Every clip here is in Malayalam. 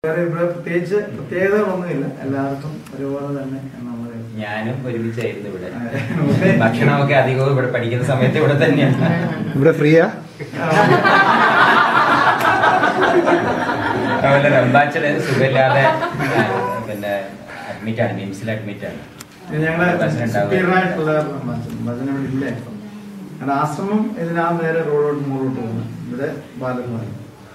വേറെ ഇവിടെ പ്രത്യേകിച്ച് പ്രത്യേകതകളൊന്നുമില്ല എല്ലാവർക്കും ഒരുപോലെ തന്നെ നമ്മൾ ഞാനും ഒരുമിച്ചായിരുന്നു ഇവിടെ നമുക്ക് ഭക്ഷണമൊക്കെ അധികവും ഇവിടെ പഠിക്കുന്ന സമയത്ത് ഇവിടെ തന്നെയാണ് ഇവിടെ ഫ്രീയാ അതുപോലെ റംബാച്ചില് സുഖമില്ലാതെ ആ, പിന്നെ അഡ്മിറ്റ് ആണ് മിംസിൽ അഡ്മിറ്റ് ആണ് ഞങ്ങള് ബസ്സിന് ഉണ്ടാവുക. സുപ്പീരിയറായിട്ടുള്ള ഭജന ഇവിടെ ഇല്ല ഇപ്പം ഞങ്ങളുടെ ആശ്രമം ഇതിനാ നേരെ റോഡോട്ട് മുകളോട്ട് പോകുന്നു ഇവിടെ ബാലകുമാരി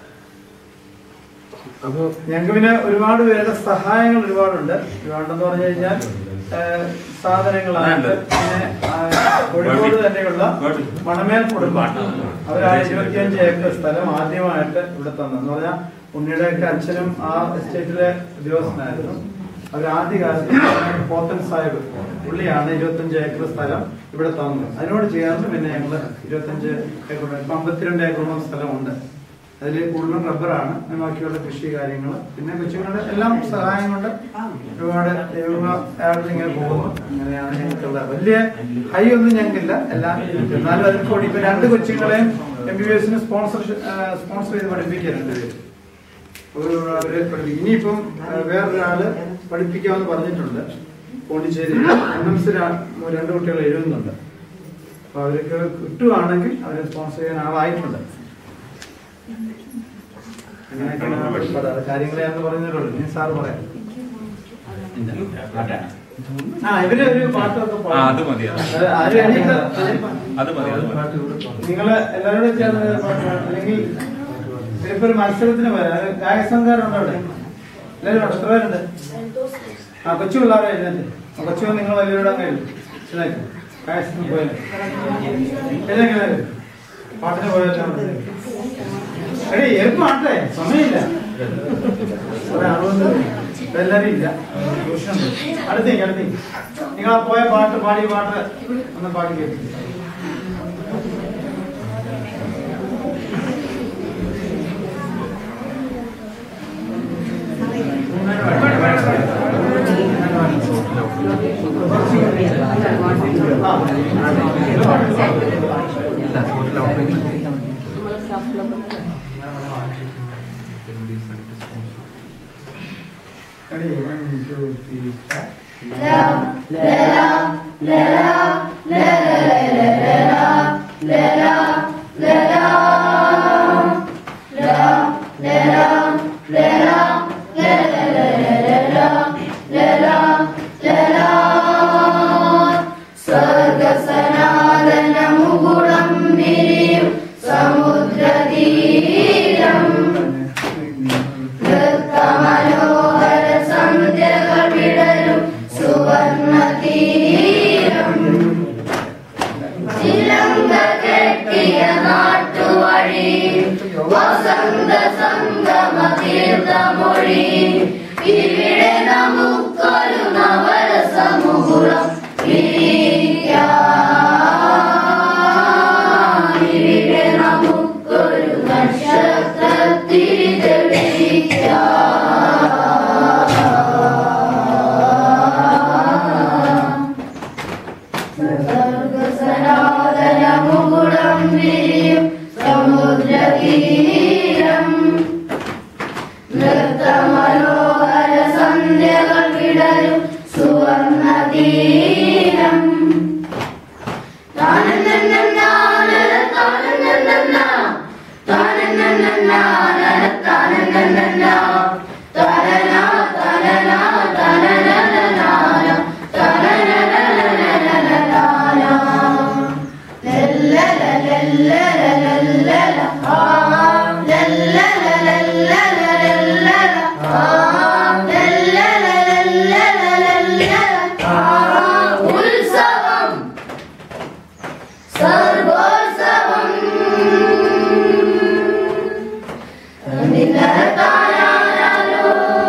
അപ്പൊ ഞങ്ങൾക്ക് പിന്നെ ഒരുപാട് പേരുടെ സഹായങ്ങൾ ഒരുപാടുണ്ട് ഒരുപാടെന്ന് പറഞ്ഞു കഴിഞ്ഞാൽ ഏഹ്, സാധനങ്ങളായിട്ട് പിന്നെ ആ, കോഴിക്കോട് തന്നെയുള്ള മണമേൽ കുടുംബം അവരാണ് ഇരുപത്തിയഞ്ച് ഏക്കർ സ്ഥലം ആദ്യമായിട്ട് ഇവിടെ തന്നെന്ന് പറഞ്ഞാൽ ഉണ്ണിയുടെ ഒക്കെ അച്ഛനും ആ എസ്റ്റേറ്റിലെ ഉദ്യോഗസ്ഥനായിരുന്നു അവർ ആദ്യകാലത്ത് പോത്തൻ സാഹിബ് പുള്ളിയാണ് ഇരുപത്തഞ്ച് ഏക്കർ സ്ഥലം ഇവിടെ തന്നത് അതിനോട് ചേർന്ന് പിന്നെ ഞങ്ങള് ഇരുപത്തഞ്ച് ഏക്കർ ഇപ്പൊ അമ്പത്തിരണ്ട് ഏക്കറോളം സ്ഥലമുണ്ട് അതിൽ കൂടുതലും റബ്ബറാണ് പിന്നെ ബാക്കിയുള്ള കൃഷി കാര്യങ്ങൾ പിന്നെ കൊച്ചുങ്ങളുടെ എല്ലാം സഹായം കൊണ്ട് ഒരുപാട് ദൈവമായിട്ട് ഇങ്ങനെ പോകുന്നു അങ്ങനെയാണ് ഞങ്ങൾക്കുള്ള വലിയ ഹൈ ഒന്നും ഞങ്ങൾക്കില്ല എല്ലാം എന്നാലും അതിൽ കൂടി ഇപ്പൊ രണ്ട് കൊച്ചുങ്ങളെയും എം ബി ബി എസിന് സ്പോൺസർ സ്പോൺസർ ചെയ്ത് പഠിപ്പിക്കുന്നുണ്ട് ഇവര്. ഒരു അവര് പഠിപ്പിക്കും ഇനിയിപ്പം ആ, വേറൊരാള് പഠിപ്പിക്കാമെന്ന് പറഞ്ഞിട്ടുണ്ട് പോണ്ടിച്ചേരി എൻ എം സി രണ്ട് കുട്ടികൾ എഴുതുന്നുണ്ട് അപ്പൊ അവർക്ക് കിട്ടുവാണെങ്കിൽ അവരെ സ്പോൺസർ ചെയ്യാൻ ആളായിട്ടുണ്ട് അങ്ങനെയൊക്കെയാണ് നമ്മൾ പറയാറ്. കാര്യങ്ങളെ എന്ന് പറഞ്ഞിട്ടുള്ളൂ ഇനി സാറ് പറയാം പാട്ടാണ് ആ ഇവര് ഒരു പാട്ടൊക്കെ പാടും. ആ, അത് മതി, അത്. അത് ആരും എണീറ്റ് അത് മതി, അത് മതി. നിങ്ങള് എല്ലാവരോടും ചേർന്ന് ഒരു പാട്ട് പാടും. അല്ലെങ്കിൽ ഇപ്പൊ ഒരു മത്സരത്തിന് വരാം അത് ഗായകസംഘാരുണ്ടോ അവിടെ എല്ലാവരും ഉണ്ട്. എത്ര പേരുണ്ട് ആ കൊച്ചു പിള്ളേരെ എഴുന്നേറ്റ് ആ കൊച്ചു നിങ്ങൾ വലിയവരുടെ അങ്ങ് ഗായകസംഘം പോയാലും എഴുന്നേറ്റ് പാട്ടിന് പോയാലും എടീ എളുപ്പം ആട്ടെ സമയമില്ല ഒരാളുണ്ട് എല്ലാരും ഇല്ല ട്യൂഷനുണ്ട് അടുത്തേക്ക് അടുത്തേക്ക് നിങ്ങൾ ആ പോയ പാട്ട് പാടിയ പാട്ട് ഒന്ന് പാടി കേൾക്കും Ready? One, two, three, start. ചിലങ്ക കെട്ടിയ നാട്ടുവഴി വസന്ത സംഗമ തീർത്ഥമൊഴി ഇവിടെ നമുക്കൊരു നവരസമുകുളം വിരിക്കാം. ഇവിടെ നമുക്കൊരു നക്ഷത്രത്തിരി തെളിയിക്കാം സർഗസനാതനമുകുളം വിരിയും സമുദ്രതീരം നൃത്തമനോഹര സന്ധ്യകൾ വിടരും സുവർണതീരം താനന്നന്നാനന താനന്നന്നാ താനന്നന്നാനന താനന്നന്നാ തനനാ തനനാ തനനനനാന തനനനനനനനനാന ലല്ലലലല്ലലലല്ലല ആ ലല്ലലലല്ലലലല്ലല ആ ലല്ലലലല്ലലല്ലല ആ ഉത്സവം സർവോത്സവം തന്നിലത്താനാലോ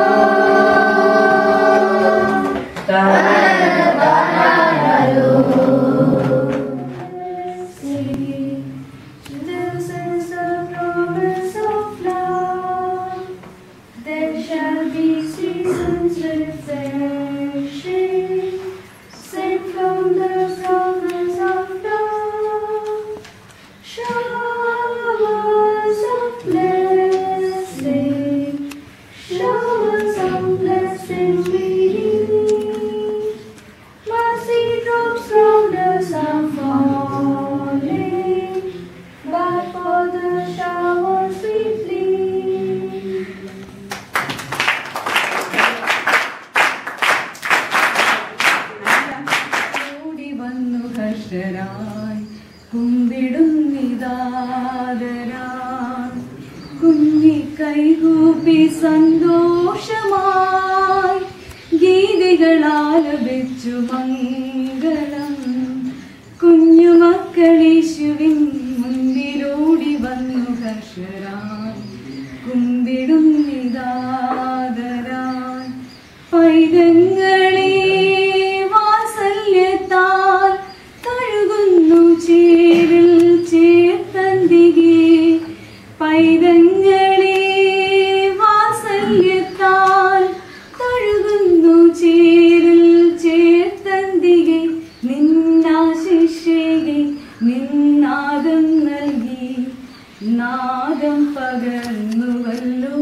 Thousands of promise of love, there shall be seasons refreshing, sent from the promise of love. Showers of blessing, showers showers of blessings release. Mercy drops round us are falling, but for the showers we plead. ഓടി വന്നു ഹർഷരായി കുമ്പിടുന്നിതാദരായി കുഞ്ഞി കൈകൂപ്പി സന്തോഷമായി ഗീതികളാലപിച്ചു മംഗളം കുഞ്ഞുമക്കളീശുവിൻ മുൻപിലോടി വന്നു ഹർഷരായി കുമ്പിടുന്നിതാദരായി പൈതങ്ങളെ വാത്സല്യത്താൽ കഴുകുന്നു ചേരിൽ ചേർത്തന്തികെ പൈതങ്ങളെ വാത്സല്യത്താൽ കഴുകുന്നു ചേരിൽ ചേർത്തന്തികെ നിന്നാശിഷേകെ നിന്നാദം നൽകി നാദം പകർന്നുവല്ലോ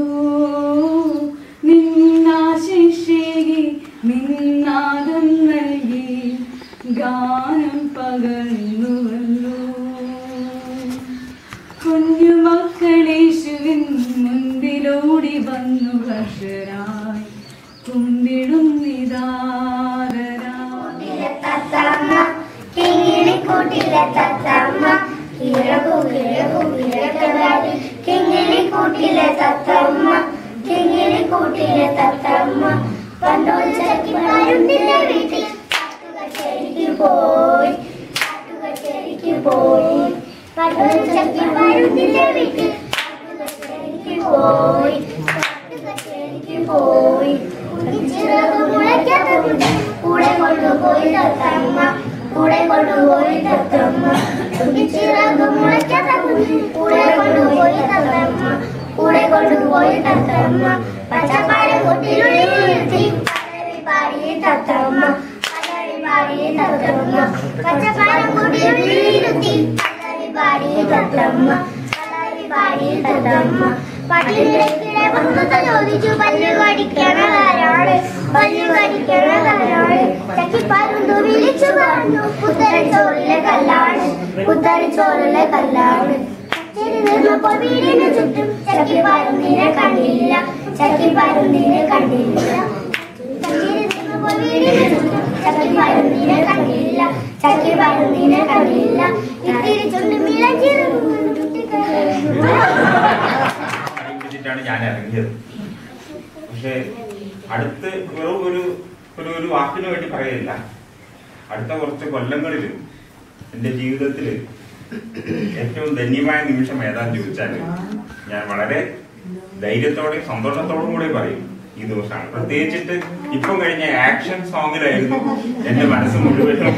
നിന്നാശിഷേകി നിന്നാദം നൽകി ഗാനം പകർന്നുവല്ലോ കുഞ്ഞുമക്കളേശുവിൻ മുൻപിലോടി വന്നു ഹർഷരായി കുമ്പിടുന്നിതാദരായി തത്തമ്മ കിങ്ങിണിക്കൂട്ടിലെ തത്തമ്മ ഇറകു ഇറകു ഇറകവാടി കിങ്ങിണിക്കൂട്ടിലെ തത്തമ്മ കിങ്ങിണിക്കൂട്ടിലെ തത്തമ്മ പണ്ടോട് ചക്കിമാരുണ്ടിന്റെ വീട്ടിൽ കാട്ടുകച്ചേരിക്ക് പോയി കാട്ടുകച്ചേരിക്ക് പോയി പണ്ടോട് ചക്കിമാരുണ്ടിന്റെ വീട്ടിൽ കാട്ടുകച്ചേരിക്ക് പോയി കാട്ടുകച്ചേരിക്ക് പോയി ചിറകു മുളയ്ക്കാത്ത കുട്ടി കൂടെ കൊണ്ടുപോയി തത്തമ്മ കൂടെ കൊണ്ടുപോയി തത്തമ്മ ചിറകു മുളയ്ക്കാത്ത കുട്ടി കൂടെ കൊണ്ടുപോയി തത്തമ്മ കൂടെ കൊണ്ടുപോയി തത്തമ്മ പച്ചപ്പാരം കൊട്ടിലുള്ളിൽ നിർത്തി പടവി പാടി തത്തമ്മ പടവി പാടി തത്തമ്മ പച്ചപ്പാരം കൊട്ടിലുള്ളിൽ നിർത്തി പടവി പാടി തത്തമ്മ പടവി പാടി തത്തമ്മ പട്ടിയിലെ വന്നത് ചോദിച്ചു പല്ല് കടിക്കണതാരാണ് പല്ല് കടിക്കണതാരാണ് ചക്കിപ്പാരുണ്ടു വിളിച്ചു പറഞ്ഞു പുത്തരിച്ചോറിലെ കല്ലാണ് പുത്തരിച്ചോറിലെ കല്ലാണ് കച്ചേരി നിന്നപ്പോൾ വീടിന് ചുറ്റും ചക്കിപ്പാരുന്തിനെ കണ്ടില്ല ചക്കിപ്പാരുന്തിനെ കണ്ടില്ല കച്ചേരി നിന്നപ്പോൾ വീടിന് ചുറ്റും ചക്കിപ്പാരുന്തിനെ കണ്ടില്ല ചക്കിപ്പാരുന്തിനെ കണ്ടില്ല ഇത്തിരി ചുണ്ട് പഠിപ്പിച്ചിട്ടാണ് ഞാൻ ഇറങ്ങിയത് പക്ഷെ അടുത്ത് വെറും ഒരു ഒരു ഒരു വാക്കിന് വേണ്ടി പറയില്ല അടുത്ത കുറച്ച് കൊല്ലങ്ങളിൽ എൻ്റെ ജീവിതത്തിൽ ഏറ്റവും ധന്യമായ നിമിഷം ഏതാന്ന് ചോദിച്ചാൽ ഞാൻ വളരെ ധൈര്യത്തോടെയും സന്തോഷത്തോടും കൂടെ പറയും ഈ ദിവസമാണ് പ്രത്യേകിച്ചിട്ട് ഇപ്പം കഴിഞ്ഞ ആക്ഷൻ സോങ്ങിലായിരുന്നു എന്റെ മനസ്സ് മുഴുവനും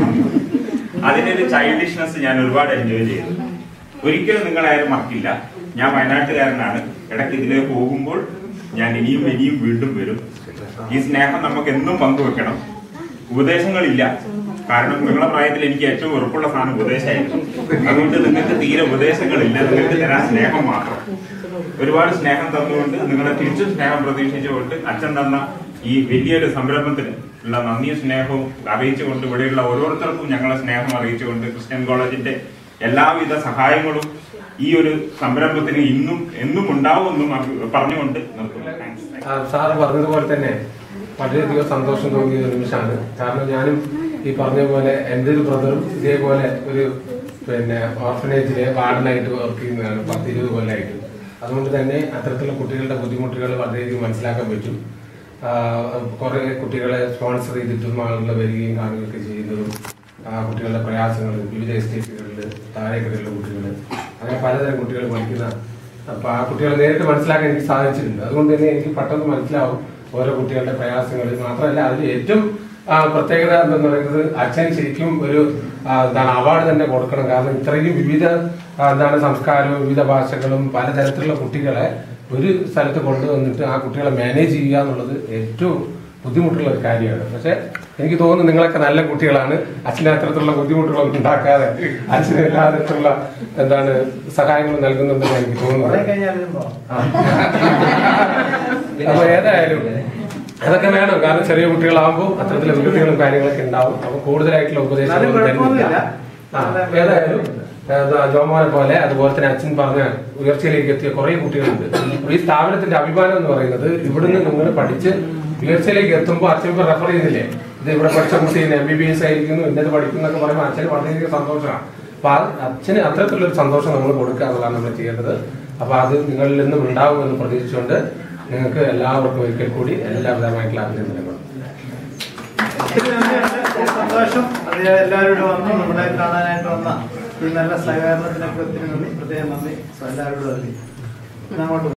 അതിനൊരു ചൈൽഡിഷ്നെസ് ഞാൻ ഒരുപാട് എൻജോയ് ചെയ്തു ഒരിക്കലും നിങ്ങളാരും മറക്കില്ല ഞാൻ വയനാട്ടുകാരനാണ് ഇടയ്ക്ക് ഇതിലേ പോകുമ്പോൾ ഞാൻ ഇനിയും ഇനിയും വീണ്ടും വരും ഈ സ്നേഹം നമുക്ക് എന്നും പങ്കുവെക്കണം ഉപദേശങ്ങളില്ല കാരണം നിങ്ങളുടെ പ്രായത്തിൽ എനിക്ക് ഏറ്റവും ഉറപ്പുള്ള സാധനം ഉപദേശമായിരുന്നു അതുകൊണ്ട് നിങ്ങൾക്ക് തീരെ ഉപദേശങ്ങളില്ല നിങ്ങൾക്ക് തരാൻ സ്നേഹം മാത്രം ഒരുപാട് സ്നേഹം തന്നുകൊണ്ട് നിങ്ങളെ തിരിച്ചും സ്നേഹം പ്രതീക്ഷിച്ചുകൊണ്ട് അച്ഛൻ തന്ന ഈ വലിയൊരു സംരംഭത്തിന് ഉള്ള നന്ദിയും സ്നേഹവും അറിയിച്ചുകൊണ്ട് ഇവിടെയുള്ള ഓരോരുത്തർക്കും ഞങ്ങളെ സ്നേഹം അറിയിച്ചുകൊണ്ട് ക്രിസ്ത്യൻ കോളേജിന്റെ എല്ലാവിധ സഹായങ്ങളും ഈ ഒരു സംരംഭത്തിന് ഇന്നും എന്നും ഉണ്ടാവുമെന്നും അഭി- പറഞ്ഞുകൊണ്ട് നിർത്തുന്നു താങ്ക്സ് ആ, സാറ് പറഞ്ഞതുപോലെ തന്നെ വളരെയധികം സന്തോഷം തോന്നിയ ഒരു നിമിഷമാണ് കാരണം ഞാനും ഈ പറഞ്ഞ പോലെ എൻ്റെ ഒരു ബ്രദറും ഇതേപോലെ ഒരു പിന്നെ ഓർഫനേജിലെ വാർഡനായിട്ട് വർക്ക് ചെയ്യുന്നതാണ് പത്ത് ഇരുപത് കൊല്ലമായിട്ട് അതുകൊണ്ട് തന്നെ അത്തരത്തിലുള്ള കുട്ടികളുടെ ബുദ്ധിമുട്ടുകൾ വളരെയധികം മനസ്സിലാക്കാൻ പറ്റും ആ, കുറെ കുട്ടികളെ സ്പോൺസർ ചെയ്തിട്ടും ആളുകൾ വരികയും കാണുകയൊക്കെ ചെയ്യുന്നതും ആ കുട്ടികളുടെ പ്രയാസങ്ങൾ വിവിധ എസ്റ്റേറ്റുകളിൽ താഴേക്കടയിലുള്ള കുട്ടികൾ അങ്ങനെ പലതരം കുട്ടികൾ പഠിക്കുന്ന അപ്പൊ ആ കുട്ടികളെ നേരിട്ട് മനസ്സിലാക്കാൻ എനിക്ക് സാധിച്ചിട്ടുണ്ട് അതുകൊണ്ട് തന്നെ എനിക്ക് പെട്ടെന്ന് മനസ്സിലാവും ഓരോ കുട്ടികളുടെ പ്രയാസങ്ങൾ മാത്രമല്ല അതിൽ ഏറ്റവും ആ, പ്രത്യേകത എന്തെന്ന് പറയുന്നത് അച്ഛൻ ശരിക്കും ഒരു ആ, എന്താണ് അവാർഡ് തന്നെ കൊടുക്കണം കാരണം ഇത്രയും വിവിധ ആ, എന്താണ് സംസ്കാരവും വിവിധ ഭാഷകളും പലതരത്തിലുള്ള കുട്ടികളെ ഒരു സ്ഥലത്ത് കൊണ്ടുവന്നിട്ട് ആ കുട്ടികളെ മാനേജ് ചെയ്യുക എന്നുള്ളത് ഏറ്റവും ബുദ്ധിമുട്ടുള്ള ഒരു കാര്യമാണ് പക്ഷെ എനിക്ക് തോന്നുന്നു നിങ്ങളൊക്കെ നല്ല കുട്ടികളാണ് അച്ഛന് അത്തരത്തിലുള്ള ബുദ്ധിമുട്ടുകളൊന്നും ഉണ്ടാക്കാതെ അച്ഛന് എല്ലാ തരത്തിലുള്ള എന്താണ് സഹായങ്ങൾ നൽകുന്നുണ്ടെന്ന് എനിക്ക് കുറെ തോന്നുന്നത് കഴിഞ്ഞാൽ വരുമ്പോ ആ. അപ്പൊ ഏതായാലും അതൊക്കെ വേണം കാരണം ചെറിയ കുട്ടികളാകുമ്പോൾ അത്തരത്തിലെ വികൃതികളും കാര്യങ്ങളൊക്കെ ഉണ്ടാവും അപ്പൊ കൂടുതലായിട്ടുള്ള എന്നാലും ഉപദേശങ്ങൾ കുഴപ്പമൊന്നുമില്ല. തരുന്നില്ല ആ, ഏതായാലും ഏതാ, ജോമോനെ പോലെ അതുപോലെ തന്നെ അച്ഛൻ പറഞ്ഞ ഉയർച്ചയിലേക്ക് എത്തിയ കുറെ കുട്ടികളുണ്ട് അപ്പൊ ഈ സ്ഥാപനത്തിന്റെ അഭിമാനം എന്ന് പറയുന്നത് ഇവിടുന്ന് നിങ്ങൾ പഠിച്ച് ഉയർച്ചയിലേക്ക് എത്തുമ്പോൾ അച്ഛൻ ഇപ്പൊ റെഫർ ചെയ്യുന്നില്ലേ ഇത് ഇവിടെ പഠിച്ച കുട്ടി എം ബി ബി എസ് ആയിരിക്കുന്നു ഇന്നത് പഠിക്കുന്നൊക്കെ പറയുമ്പോൾ അച്ഛന് വളരെയധികം സന്തോഷമാണ് അപ്പൊ ആ അച്ഛന് അത്തരത്തിലുള്ള ഒരു സന്തോഷം നമ്മൾ കൊടുക്കുക എന്നുള്ളതാണ് നമ്മൾ ചെയ്യേണ്ടത് അപ്പൊ അത് നിങ്ങളിൽ നിന്നും ഉണ്ടാവുമെന്ന് പ്രതീക്ഷിച്ചുകൊണ്ട് നിങ്ങൾക്ക് എല്ലാവർക്കും ഒരിക്കൽ കൂടി എല്ലാവിധമായിട്ടുള്ള അഭിനന്ദനങ്ങളും ഒത്തിരി നന്ദിയുണ്ട്. ഒത്തിരി സന്തോഷം അത് എല്ലാവരോടും വന്നു നമ്മളെ കാണാനായിട്ട് വന്ന ഈ നല്ല സഹകരണത്തിനൊക്കെ ഒത്തിരി നന്ദി പ്രത്യേകം നന്ദി എല്ലാവരോടും നന്ദി ഇന്ന് അങ്ങോട്ട്